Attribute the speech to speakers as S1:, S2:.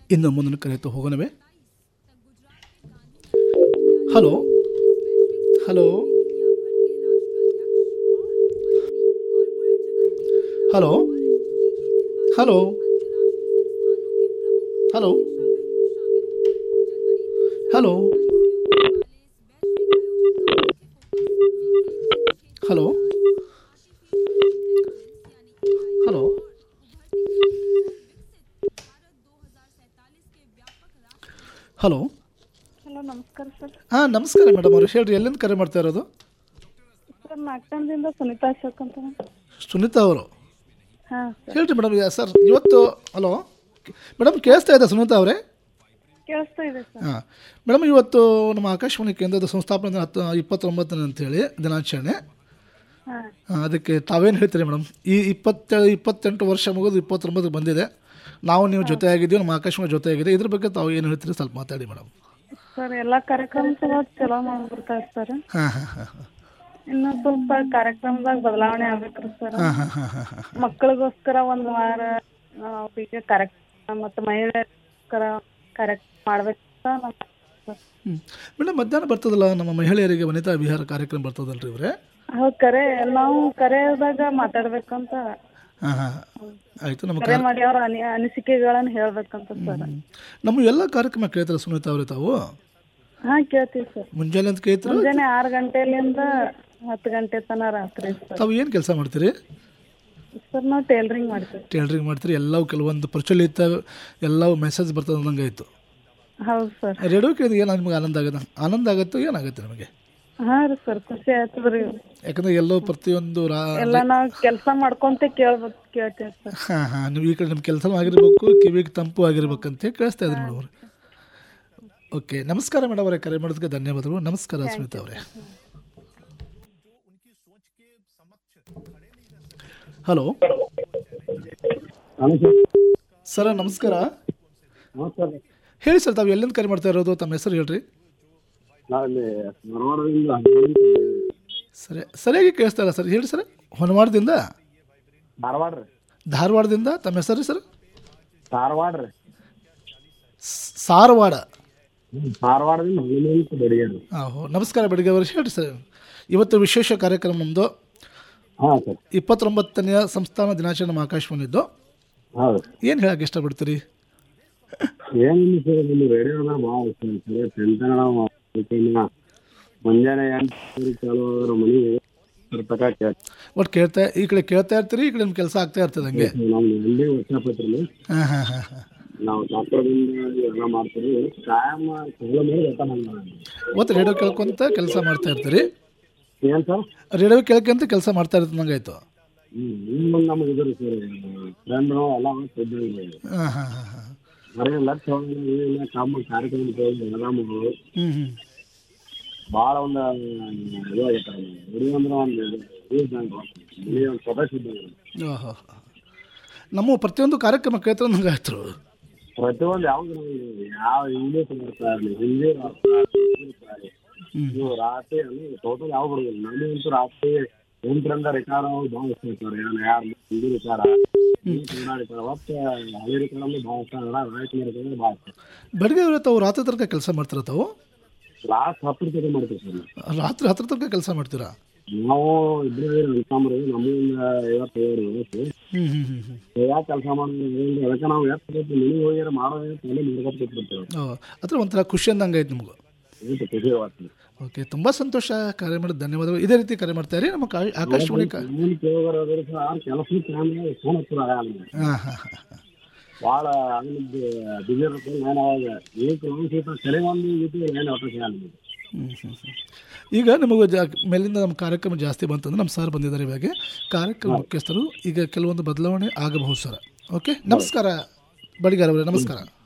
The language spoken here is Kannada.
S1: ಇನ್ನು ಮುಂದಿನ ಕರೆಯುತ್ತಾ ಹೋಗೋಣವೇ hello hello hello hello hello hello hello hello hello
S2: hello ನಮಸ್ಕಾರ ಸರ್
S1: ಹಾಂ ನಮಸ್ಕಾರ ಮೇಡಮ್ ಅವ್ರು ಹೇಳ್ರಿ ಎಲ್ಲಿಂದ ಕರೆ ಮಾಡ್ತಾ ಇರೋದು
S2: ಸರ್ ನಾಲ್ಕನದಿಂದ ಸುನೀತಾ ಅಶೋಕ್ ಅಂತ
S1: ಸುನೀತಾ ಅವರು
S2: ಹಾಂ
S1: ಹೇಳ್ರಿ ಮೇಡಮ್ ಸರ್ ಇವತ್ತು ಹಲೋ ಮೇಡಮ್ ಕೇಳಿಸ್ತಾ ಇದೆ ಸುನೀತಾ ಅವರೇ
S2: ಕೇಳಿಸ್ತಾ ಇದೆ ಸರ್
S1: ಹಾಂ ಮೇಡಮ್ ಇವತ್ತು ನಮ್ಮ ಆಕಾಶವಾಣಿ ಕೇಂದ್ರದ ಸಂಸ್ಥಾಪನೆ ದಿನ ಹತ್ತು ಇಪ್ಪತ್ತೊಂಬತ್ತನೇ ಅಂತೇಳಿ ದಿನಾಚರಣೆ
S2: ಹಾಂ
S1: ಆ, ಅದಕ್ಕೆ ತಾವೇನು ಹೇಳ್ತೀರಿ ಮೇಡಮ್ ಈ ಇಪ್ಪತ್ತೇಳು ಇಪ್ಪತ್ತೆಂಟು ವರ್ಷ ಮುಗಿದು ಇಪ್ಪತ್ತೊಂಬತ್ತು ಬಂದಿದೆ ನಾವು ನೀವು ಜೊತೆ ಆಗಿದ್ದೀವಿ ನಮ್ಮ ಆಕಾಶವಾಣಿ ಜೊತೆ ಆಗಿದೆ ಇದ್ರ ಬಗ್ಗೆ ತಾವು ಏನು ಹೇಳ್ತೀರಿ ಸ್ವಲ್ಪ ಮಾತಾಡಿ ಮೇಡಮ್
S2: ಸರ್ ಎಲ್ಲ ಕಾರ್ಯಕ್ರಮ ಸಲ ಚಲೋ ಮಾಡ್ಬಿಡ್ತಾರೆ ಸರ್
S1: ಹಾಂ ಹಾಂ ಹಾಂ ಹಾಂ
S2: ಇನ್ನೂ ಸ್ವಲ್ಪ ಕಾರ್ಯಕ್ರಮದಾಗ ಬದಲಾವಣೆ ಆಗ್ಬೇಕ್ರಿ ಸರ್
S1: ಹಾಂ ಹಾಂ ಹಾಂ ಹಾಂ ಹಾಂ
S2: ಮಕ್ಕಳಿಗೋಸ್ಕರ ಒಂದು ವಾರ ಅವರಿಗೆ ಕಾರ್ಯಕ್ರಮ ಮತ್ತು ಮಹಿಳೆಯರಿಗೋಸ್ಕರ ಕಾರ್ಯಕ್ರಮ ಮಾಡ್ಬೇಕಂತ ನಮ್ಮ ಸರ್
S1: ಹ್ಞೂ ಮೇಡಮ್ ಮಧ್ಯಾಹ್ನ ಬರ್ತದಲ್ಲ ನಮ್ಮ ಮಹಿಳೆಯರಿಗೆ ವನಿತಾ ವಿಹಾರ ಕಾರ್ಯಕ್ರಮ ಬರ್ತದಲ್ರಿ ಇವರೇ
S2: ಹೌದು ಕರೆ ನಾವು ಕರೆದಾಗ ಮಾತಾಡ್ಬೇಕಂತ
S1: ಹಾಂ ಹಾಂ ಆಯಿತು ನಮ್ಮ
S2: ಕರೆ ಮಾಡಿ ಅವ್ರ ಅನಿ ಅನಿಸಿಕೆಗಳನ್ನ ಹೇಳ್ಬೇಕಂತ ಸರ್
S1: ನಮ್ಮ ಎಲ್ಲ ಕಾರ್ಯಕ್ರಮ ಕೇಳ್ತಾರೆ ಸುನೀತಾ ಅವರೇ ತಾವು
S2: ಹಾಂ ಕೇಳ್ತೀವಿ ಸರ್
S1: ಮುಂಜಾನೆ ಅಂತ ಕೇಳ್ತಾರೆ
S2: ಮುಂಜಾನೆ ಆರು ಗಂಟೆಲಿಂದ ಹತ್ತು ಗಂಟೆ ತನಕ ರಾತ್ರಿ ಸರ್
S1: ತಾವು ಏನು ಕೆಲಸ ಮಾಡ್ತೀರಿ
S2: ಸರ್ ನಾವು ಟೇಲರಿಂಗ್ ಮಾಡ್ತೀವಿ
S1: ಟೇಲರಿಂಗ್ ಮಾಡ್ತೀರಿ ಎಲ್ಲವೂ ಕೆಲವೊಂದು ಪ್ರಚಲಿತ ಎಲ್ಲವೂ ಮೆಸೇಜ್ ಬರ್ತದೆ ಅನ್ನಂಗೆ ಆಯಿತು
S2: ಹೌದು ಸರ್
S1: ರೇಡಿಯೋ ಕೇಳಿದ್ರೆ ಏನು ನಿಮ್ಗೆ ಆನಂದ ಆಗುತ್ತೆ ಆನಂದ ಆಗುತ್ತೋ ಏನಾಗುತ್ತೆ ನಮಗೆ
S2: ಹಾಂ ರೀ ಸರ್ ಖುಷಿ ಆಯ್ತದ್ರಿ
S1: ಯಾಕಂದ್ರೆ ಎಲ್ಲೋ ಪ್ರತಿಯೊಂದು ರಾ
S2: ಎಲ್ಲ ನಾವು ಕೆಲಸ ಮಾಡ್ಕೊಂತ ಕೇಳ್ಬೇಕು ಕೇಳ್ತೇವೆ ಸರ್
S1: ಹಾಂ ಹಾಂ ನೀವು ಈ ಕಡೆ ನಿಮ್ಮ ಕೆಲಸ ಆಗಿರ್ಬೇಕು ಕಿವಿಗೆ ತಂಪು ಆಗಿರ್ಬೇಕಂತ ಕೇಳಿಸ್ತಾ ಇದ್ರಿ ಮೇಡಮ್ ಅವ್ರೆ ಓಕೆ ನಮಸ್ಕಾರ ಮೇಡಮ್ ಅವರೇ ಕರೆ ಮಾಡೋದಕ್ಕೆ ಧನ್ಯವಾದಗಳು ನಮಸ್ಕಾರ ಸ್ಮಿತಾ ಅವರೇ ಹಲೋ ಸರ ನಮಸ್ಕಾರ
S3: ನಮಸ್ಕಾರ
S1: ಹೇಳಿ ಸರ್ ತಾವು ಎಲ್ಲಿಂದ ಕರೆ ಮಾಡ್ತಾ ಇರೋದು ತಮ್ಮ ಹೆಸರು ಹೇಳ್ರಿ
S3: ನಾವಿಲ್ಲಿ ಧಾರವಾಡದಿಂದ
S1: ಸರಿ ಸರಿಯಾಗಿ ಕೇಳಿಸ್ತಾ ಇಲ್ಲ ಸರ್ ಹೇಳಿ ಸರ್ ಹೊನವಾಡದಿಂದ
S3: ಧಾರವಾಡ ರೀ
S1: ಧಾರವಾಡದಿಂದ ತಮ್ಮ ಹೆಸರು ಸರ್
S3: ಧಾರವಾಡ ರೀ
S1: ಸ್- ಸಾರವಾಡ
S3: ಧಾರವಾಡದಿಂದ ಹನುಮಂತ ಬಡಿಗೇರಿ
S1: ಆಹೋ ನಮಸ್ಕಾರ ಬೆಳಗ್ಗೆ ಅವರು ಹೇಳಿ ಸರ್ ಇವತ್ತು ವಿಶೇಷ ಕಾರ್ಯಕ್ರಮ ನಮ್ಮದು
S3: ಹಾಂ ಸರ್
S1: ಇಪ್ಪತ್ತೊಂಬತ್ತನೆಯ ಸಂಸ್ಥಾನ ದಿನಾಚರಣೆ ನಮ್ಮ ಆಕಾಶವಾಣಿದ್ದು
S3: ಹೌದು
S1: ಏನು ಹೇಳಕ್ಕೆ ಇಷ್ಟಪಡ್ತೀರಿ
S3: ಏನಿಲ್ಲ ಸರ್ ನಿಮ್ಮ ರೇಡಿಯೋದಾಗ ಭಾಳ ಇಷ್ಟ ಸರ್ ಟೆನ್ಷನ್ ನಾವು ಮುಂಜಾನೆ ಎಂಟು ಚಾಲು ಆದ್ರೆ ಮನೆಗೆ ತನಕ ಕೇಳ್ತೀವಿ
S1: ಒಟ್ಟು ಕೇಳ್ತಾ ಈ ಕಡೆ ಕೇಳ್ತಾ ಇರ್ತೀರಿ ಈ ಕಡೆ ನಿಮ್ಮ ಕೆಲಸ ಆಗ್ತಾ ಇರ್ತದೆ ಹಂಗೆ
S3: ನಮ್ದು ಎಲ್ಲಿ ವರ್ಷ ಪತ್ರಿ
S1: ಹಾಂ ಹಾಂ ಹಾಂ ಹಾಂ
S3: ನಾವು ಡಾಕ್ಟರ್ದಿಂದ ಎಲ್ಲ ಮಾಡ್ತೀವಿ ಕಾಯಂ ಚಾಲು ಮಾಡಿ ಊಟ ಮಾಡಿ
S1: ಒತ್ತು ರೇಡಿಯೋ ಕೇಳ್ಕೊಂತ ಕೆಲಸ ಮಾಡ್ತಾ ಇರ್ತೀರಿ
S3: ಏನು ಸರ್
S1: ರೇಡಿಯೋ ಕೇಳ್ಕೊಂತ ಕೆಲಸ ಮಾಡ್ತಾ ಇರ್ತದೆ ನಂಗಾಯ್ತು
S3: ಹ್ಞೂ ಇನ್ನೊಂದು ನಮಗೆ ಇದ್ರಿ ಸರ್ ಫ್ರೆಂಡ್ರು ಎಲ್ಲ ಇದ್ದೀವಿ
S1: ಹಾಂ ಹಾಂ ಹಾಂ ಹಾಂ
S3: ಬರೀ ಲಕ್ಷ ಏನಿಲ್ಲ ಕಾಮ ಕಾರ್ಯಕ್ರಮ ಎಲ್ಲ
S1: ಹ್ಞೂ ಹ್ಞೂ
S3: ಭಾಳ ಒಂದು ಇದು ಆಗೈತೆ ಗುಡಿ ಅಂದ್ರೆ ಒಂದು ಯೂಸ್ ಇಲ್ಲಿ ಒಂದು ಸದಸ್ಯ ಇದ್ದಂಗೆ
S1: ಓಹೋ ನಮ್ಮ ಪ್ರತಿಯೊಂದು ಕಾರ್ಯಕ್ರಮ ಕೇಳ್ತಾರೆ ನಂಗೆ ಆಯ್ತು
S3: ಪ್ರತಿಯೊಂದು ಯಾವ್ದು ನಮ್ಗೆ ಯಾವ ಇಂಗ್ಲೀಷ್ ಬರ್ತಾ ಇರಲಿ ಹಿಂದಿ ಬರ್ತಾ ಇರ್ಲಿ, ನೀವು ರಾತ್ರಿ ಅಂದ್ರೆ ಟೋಟಲ್ ಯಾವ ಬರೋದಿಲ್ಲ ನಮಗಂತೂ ರಾತ್ರಿ ಎಂಟರಿಂದ ರಿಕಾರ ಭಾಳ ಇಷ್ಟ ಇರ್ತಾರೆ ಏನು ಯಾರು ಹಿಂದಿ ರಿಕಾರ ಕನ್ನಡ ರಿಕಾರ ಒಟ್ಟು ಹಳೆ ರಿಕಾರ ಅಂದ್ರೆ ಭಾಳ ಇಷ್ಟ ರಾಯ್ತು ರಿಕಾರ ಭಾಳ ಇಷ್ಟ
S1: ಬೆಳಗ್ಗೆ ಅವ್ರು ತಾವು ರಾತ್ರಿ ತನಕ ಕೆಲಸ ಮಾಡ್ತೀರಾ ತಾವು
S3: ಲಾಸ್ಟ್ ಹತ್ತು ರೂಪಾಯಿ ಮಾಡ್ತೀವಿ ಸರ್
S1: ರಾತ್ರಿ ಹತ್ತರ ತನಕ ಕೆಲಸ ಮಾಡ್ತೀರಾ
S3: ನಾವು ಇಬ್ಬರೇ ಅನ್ಕೊಂಬ್ರಿ ನಮಗೊಂದು ಐವತ್ತೈದು ವಯಸ್ಸು
S1: ಹ್ಞೂ ಹ್ಞೂ ಹ್ಞೂ ಹ್ಞೂ
S3: ಯಾಕೆ ಕೆಲಸ ಮಾಡಿದ್ರೆ ಅದಕ್ಕೆ ನಾವು ಎಷ್ಟು ಮನೆಗೆ ಹೋಗ್ಯಾರ ಮಾಡೋದೇ ತಲೆ ಮಾಡ್ಕೊತ ಕೂತ್ಬಿಡ್ತೇವೆ
S1: ಓ ಅದ್ರ ಒಂಥರ ಖುಷಿ ಅಂದಂಗೆ ಆಯ್ತು ನಿಮ್ಗೆ
S3: ಏನು ಖುಷಿ ಆಗ್ತದೆ
S1: ಓಕೆ ತುಂಬ ಸಂತೋಷ ಕರೆ ಮಾಡಿದ ಧನ್ಯವಾದಗಳು ಇದೇ ರೀತಿ ಕರೆ ಮಾಡ್ತಾ ಇರಿ ನಮ್ಮ ಕಾ- ಆಕಾಶವಾಣಿ ಕಾ
S3: ಏನು ಕೇಳೋರು ಅದ್ರ ಸರ್ ಕೆಲಸ ಟೈಮ್ನಾಗ ಫೋನ್ ಹತ್ತಿರ ಆಗಲ್ಲ
S1: ಹಾಂ ಹಾಂ ಹಾಂ
S3: ಭಾಳ ಅಂಗಡಿ ಬಿಜಿ ಇರುತ್ತೆ ನಾನು ಅವಾಗ ಏನು ಕಿಲೋಮೀಟರ್ ಸರಿ ಒಂದು ಇದು ಏನು ಒಟ್ಟು ಸಿಗಲ್ಲ
S1: ಈಗ ನಿಮಗೆ ಜಾ ಮೇಲಿಂದ ನಮ್ಮ ಕಾರ್ಯಕ್ರಮ ಜಾಸ್ತಿ ಬಂತಂದ್ರೆ ನಮ್ಮ ಸರ್ ಬಂದಿದ್ದಾರೆ ಇವಾಗ ಕಾರ್ಯಕ್ರಮ ಮುಖ್ಯಸ್ಥರು ಈಗ ಕೆಲವೊಂದು ಬದಲಾವಣೆ ಆಗಬಹುದು ಸರ್ ಓಕೆ ನಮಸ್ಕಾರ ಬಡಿಗಾರ್ ಅವರೇ ನಮಸ್ಕಾರ